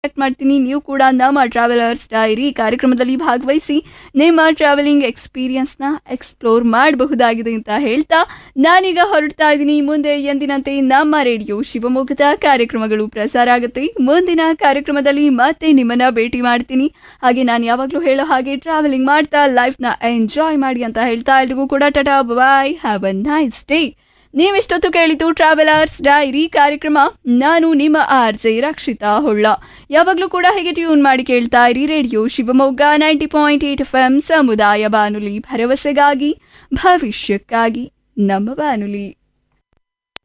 contact ಮಾಡ್ತೀನಿ ನೀವು ಕೂಡ ನಮ್ಮ ಟ್ರಾವೆಲರ್ಸ್ ಡೈರಿ ಕಾರ್ಯಕ್ರಮದಲ್ಲಿ ಭಾಗವಹಿಸಿ ನಿಮ್ಮ ಟ್ರಾವೆಲಿಂಗ್ ಎಕ್ಸ್ಪೀರಿಯನ್ಸ್ನ ಎಕ್ಸ್ಪ್ಲೋರ್ ಮಾಡಬಹುದಾಗಿದೆ ಅಂತ ಹೇಳ್ತಾ ನಾನೀಗ ಹೊರಡ್ತಾ ಇದ್ದೀನಿ ಮುಂದೆ ಎಂದಿನಂತೆ ನಮ್ಮ ರೇಡಿಯೋ ಶಿವಮೊಗ್ಗದ ಕಾರ್ಯಕ್ರಮಗಳು ಪ್ರಸಾರ ಆಗುತ್ತೆ ಮುಂದಿನ ಕಾರ್ಯಕ್ರಮದಲ್ಲಿ ಮತ್ತೆ ನಿಮ್ಮನ್ನ ಭೇಟಿ ಮಾಡ್ತೀನಿ ಹಾಗೆ ನಾನು ಯಾವಾಗಲೂ ಹೇಳೋ ಹಾಗೆ ಟ್ರಾವೆಲಿಂಗ್ ಮಾಡ್ತಾ ಲೈಫ್ನ ಎಂಜಾಯ್ ಮಾಡಿ ಅಂತ ಹೇಳ್ತಾ ಎಲ್ರಿಗೂ ಕೂಡ tata bye have a nice day ನೀವೆಷ್ಟೊತ್ತು ಕೇಳಿತು ಟ್ರಾವೆಲರ್ಸ್ ಡೈರಿ ಕಾರ್ಯಕ್ರಮ ನಾನು ನಿಮ್ಮ ಆರ್ ಜೆ ರಕ್ಷಿತಾ ಹೊಳ್ಳ ಯಾವಾಗಲೂ ಕೂಡ ಹೇಗೆ ಟ್ಯೂನ್ ಮಾಡಿ ಕೇಳ್ತಾ ಇರಿ radio Shivamogga ninety point eight F M ಸಮುದಾಯ ಬಾನುಲಿ ಭರವಸೆಗಾಗಿ ಭವಿಷ್ಯಕ್ಕಾಗಿ ನಮ್ಮ ಬಾನುಲಿ